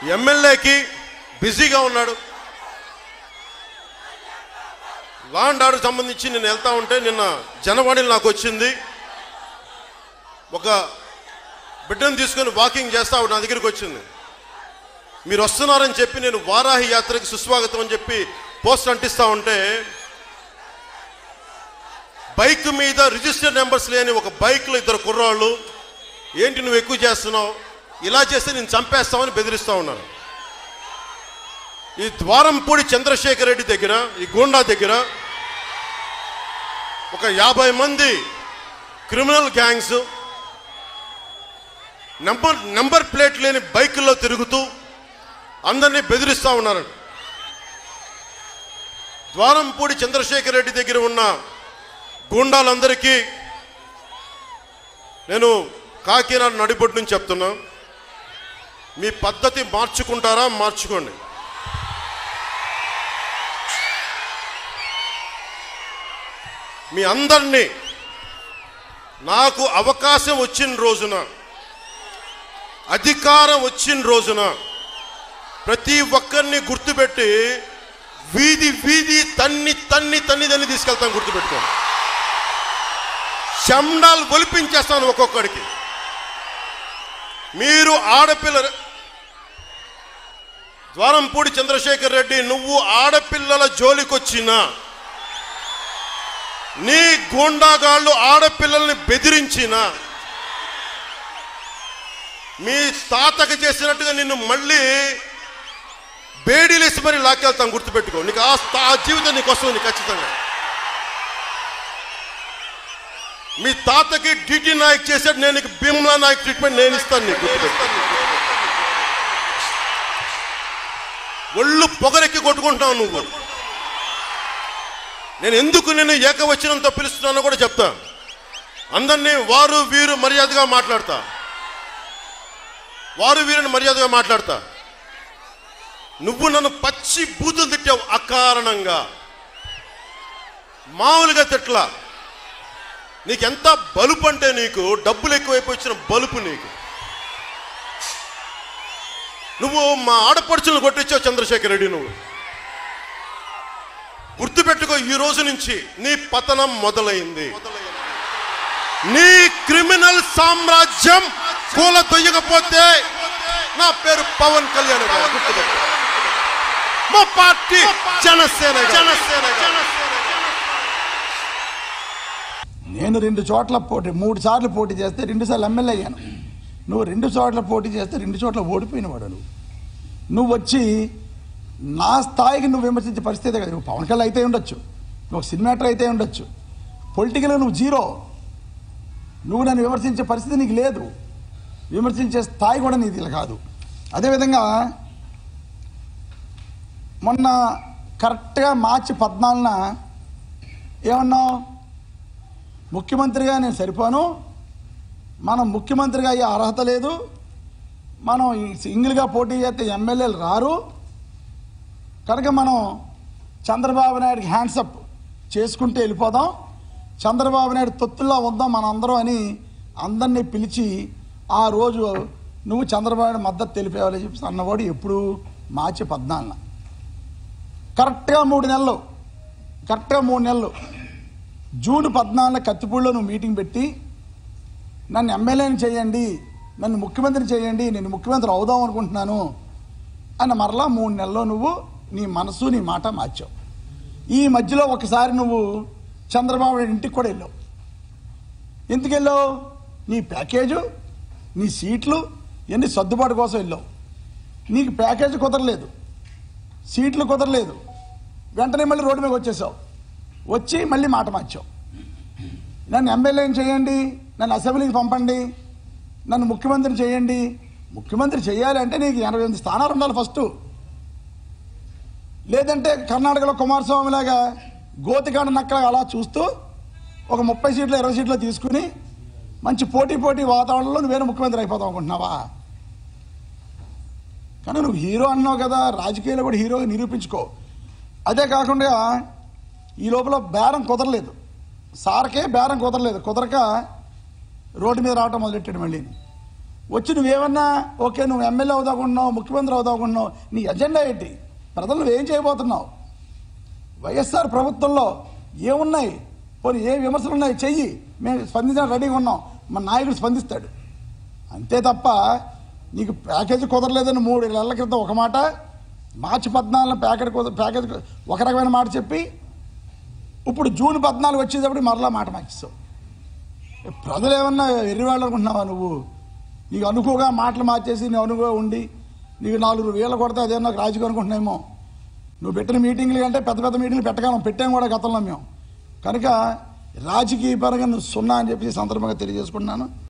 ఎమ్మెల్యేకి బిజీగా ఉన్నాడు లా అండ్ ఆర్డర్ సంబంధించి నేను వెళ్తా ఉంటే నిన్న జనవాణిలో నాకు వచ్చింది ఒక బిడ్డను తీసుకొని వాకింగ్ చేస్తా ఆవిడ నా దగ్గరికి వచ్చింది మీరు వస్తున్నారని చెప్పి నేను వారాహి యాత్రకి సుస్వాగతం అని చెప్పి పోస్ట్ అంటిస్తా ఉంటే బైక్ మీద రిజిస్టర్ నెంబర్స్ లేని ఒక బైక్లో ఇద్దరు కుర్రాళ్ళు ఏంటి నువ్వు ఎక్కువ చేస్తున్నావు ఇలా చేస్తే నేను చంపేస్తామని బెదిరిస్తా ఉన్నాను ఈ ద్వారంపూడి చంద్రశేఖర్ రెడ్డి దగ్గర ఈ గూండా దగ్గర ఒక యాభై మంది criminal gangs number number plate లేని బైకుల్లో తిరుగుతూ అందరినీ బెదిరిస్తూ ఉన్నారు ద్వారంపూడి చంద్రశేఖర్ రెడ్డి దగ్గర ఉన్న గూండాలందరికీ నేను కాకినాడ నడిబొడ్డు నుంచి చెప్తున్నా మీ పద్ధతి మార్చుకుంటారా మార్చుకోండి మీ అందరినీ నాకు అవకాశం వచ్చిన రోజున అధికారం వచ్చిన రోజున ప్రతి ఒక్కరిని గుర్తుపెట్టి వీధి వీధి తన్ని తన్ని తన్ని తన్ని తీసుకెళ్తాను గుర్తుపెట్టుకోండి శండాలు ఒలిపించేస్తాను ఒక్కొక్కడికి మీరు ఆడపిల్ల ద్వారంపూడి చంద్రశేఖర్ రెడ్డి నువ్వు ఆడపిల్లల జోలికొచ్చినా నీ గూండాగాళ్ళు ఆడపిల్లల్ని బెదిరించిన మీ తాతకు చేసినట్టుగా నిన్ను మళ్ళీ బేడీలేసి మరి లాక్కెళ్తాం గుర్తుపెట్టుకో నీకు ఆ స్థా- ఆ జీవితం నీకు వస్తుంది నీకు ఖచ్చితంగా మీ తాతకి డిటి నాయక్ చేశాడు నేను నీకు భీమ్లా నాయక్ ట్రీట్మెంట్ నేను ఇస్తాను నీకు గుర్తుపెట్టుకో. ఒళ్ళు పొగరెక్కి కొట్టుకుంటున్నావు నువ్వు నేను ఎందుకు నేను ఏకవచనంతో పిలుస్తున్నానో కూడా చెప్తా అందరినీ వారు వీరు మర్యాదగా మాట్లాడతా వారు వీరిని మర్యాదగా మాట్లాడతా నువ్వు నన్ను పచ్చి బూతులు తిట్టావు అకారణంగా మామూలుగా తిట్లా నీకెంత బలుపు అంటే నీకు డబ్బులు ఎక్కువైపోయి వచ్చిన బలుపు నీకు నువ్వు మా ఆడపడుచులను కొట్టించావు చంద్రశేఖర్ రెడ్డి నువ్వు గుర్తుపెట్టుకో ఈ రోజు నుంచి నీ పతనం మొదలైంది నీ క్రిమినల్ సామ్రాజ్యం కూల దొయ్యకపోతే నా పేరు పవన్ కళ్యాణ్ గారు గుర్తుపెట్టుకో మా పార్టీ జనసేన జనసేన నేను రెండు చోట్ల పోటీ మూడు సార్లు పోటీ చేస్తే రెండు సార్లు ఎమ్మెల్యే అయ్యాను నువ్వు రెండు చోట్ల పోటీ చేస్తే రెండు చోట్ల ఓడిపోయిన వాడు నువ్వు నువ్వు వచ్చి నా స్థాయికి నువ్వు విమర్శించే పరిస్థితి కదా నువ్వు పవన్ కళ్యాణ్ అయితే ఉండొచ్చు నువ్వు ఒక సినిమాటర్ అయితే ఉండొచ్చు పొలిటికల్గా నువ్వు జీరో నువ్వు నన్ను విమర్శించే పరిస్థితి నీకు లేదు విమర్శించే స్థాయి కూడా నీది ఇలా కాదు అదేవిధంగా మొన్న కరెక్ట్గా మార్చి పద్నాలుగున ఏమన్నావు ముఖ్యమంత్రిగా నేను సరిపోను మనం ముఖ్యమంత్రిగా అయ్యే అర్హత లేదు మనం ఈ సింగిల్గా పోటీ చేస్తే ఎమ్మెల్యేలు రారు కనుక మనం చంద్రబాబు నాయుడికి హ్యాండ్సప్ చేసుకుంటూ వెళ్ళిపోదాం చంద్రబాబు నాయుడు తొత్తుల్లో ఉందాం మన అందరం అని అందరినీ పిలిచి ఆ రోజు నువ్వు చంద్రబాబు నాయుడు మద్దతు తెలిపేవాలని చెప్పి అన్నవాడు ఎప్పుడు మార్చి పద్నాలుగున కరెక్ట్గా మూడు నెలలు కరెక్ట్గా మూడు నెలలు జూన్ పద్నాలుగున కత్తిపూడిలో నువ్వు మీటింగ్ పెట్టి నన్ను ఎమ్మెల్యేని చేయండి నన్ను ముఖ్యమంత్రిని చేయండి నేను ముఖ్యమంత్రి అవుదాం అనుకుంటున్నాను అని మరలా మూడు నెలల్లో నువ్వు నీ మనసు నీ మాట మార్చావు ఈ మధ్యలో ఒకసారి నువ్వు చంద్రబాబు నాయుడు ఇంటికి కూడా వెళ్ళావు ఎందుకు వెళ్ళావు నీ ప్యాకేజు నీ సీట్లు ఇవన్నీ సర్దుబాటు కోసం వెళ్ళావు నీకు ప్యాకేజ్ కుదరలేదు సీట్లు కుదరలేదు వెంటనే మళ్ళీ రోడ్డు మీద వచ్చేసావు వచ్చి మళ్ళీ మాట మార్చావు నన్ను ఎమ్మెల్యేని చేయండి నన్ను అసెంబ్లీకి పంపండి నన్ను ముఖ్యమంత్రిని చేయండి ముఖ్యమంత్రి చేయాలి అంటే నీకు ఎనభై ఎనిమిది స్థానాలు ఉండాలి ఫస్ట్ లేదంటే కర్ణాటకలో కుమారస్వామి లాగా గోతికాండ నక్కల అలా చూస్తూ ఒక ముప్పై సీట్లు ఇరవై సీట్లు తీసుకుని మంచి పోటీ పోటీ వాతావరణంలో నువ్వేనా ముఖ్యమంత్రి అయిపోతావు అనుకుంటున్నావా కానీ నువ్వు హీరో అన్నావు కదా రాజకీయాల్లో కూడా హీరోగా నిరూపించుకో అదే కాకుండా ఈ లోపల బేరం కుదరలేదు సార్కే బేరం కుదరలేదు కుదరక రోడ్డు మీద రావటం మొదలెట్టాడు మళ్ళీ వచ్చి నువ్వేమన్నా ఓకే నువ్వు ఎమ్మెల్యే అవుదాకుంటున్నావు ముఖ్యమంత్రి అవుదాకుంటున్నావు నీ ఎజెండా ఏంటి ప్రజలు నువ్వేం చేయబోతున్నావు వైఎస్ఆర్ ప్రభుత్వంలో ఏమున్నాయి పోనీ ఏ విమర్శలు ఉన్నాయి చెయ్యి మేము స్పందించడానికి రెడీగా ఉన్నాం మన నాయకుడు స్పందిస్తాడు అంతే తప్ప నీకు ప్యాకేజీ కుదరలేదని మూడు నెలల క్రితం ఒక మాట మార్చి పద్నాలుగున ప్యాకెట్ కుదర ప్యాకేజ్ కు- ఒక రకమైన మాట చెప్పి ఇప్పుడు జూన్ పద్నాలుగు వచ్చేటప్పుడు మరలా మాట మార్చేస్తావు ప్రజలు ఏమన్నా ఎర్రివాళ్ళు అనుకుంటున్నావా నువ్వు నీకు అనుకోగా మాటలు మార్చేసి నువ్వు అనుకో ఉండి నీకు నాలుగు వేల కొడితే అదే నాకు రాజకీయం అనుకుంటున్నామో నువ్వు పెట్టిన మీటింగ్లు కంటే పెద్ద పెద్ద మీటింగ్లు పెట్టగలం పెట్టాం కూడా గతంలో మేము కనుక రాజకీయ పరంగా నువ్వు సున్నా అని చెప్పి ఈ సందర్భంగా తెలియజేసుకుంటున్నాను